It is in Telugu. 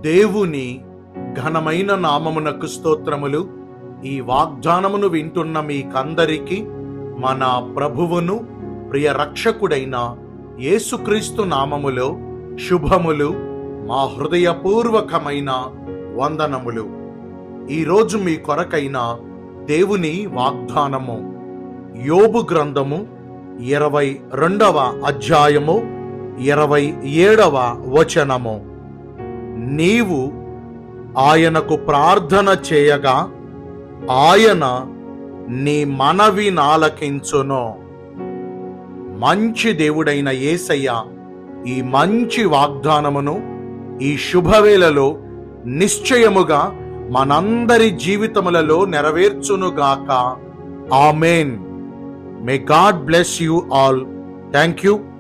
దేవుని ఘనమైన నామమునకు స్తోత్రములు ఈ వాగ్దానమును వింటున్న మీకందరికీ మన ప్రభువును ప్రియ రక్షకుడైన యేసుక్రీస్తు నామములో శుభములు మా హృదయపూర్వకమైన వందనములు ఈరోజు మీ కొరకైన దేవుని వాగ్దానము యోబు గ్రంథము ఇరవై రెండవ అధ్యాయము ఇరవై ఏడవ వచనము నీవు ఆయనకు ప్రార్థన చేయగా ఆయన నీ మనవి నాలకించును మంచి దేవుడైన యేసయ్య ఈ మంచి వాగ్దానమును ఈ శుభవేళలో నిశ్చయముగా మనందరి జీవితములలో నెరవేర్చునుగాక amen may God bless you all thank you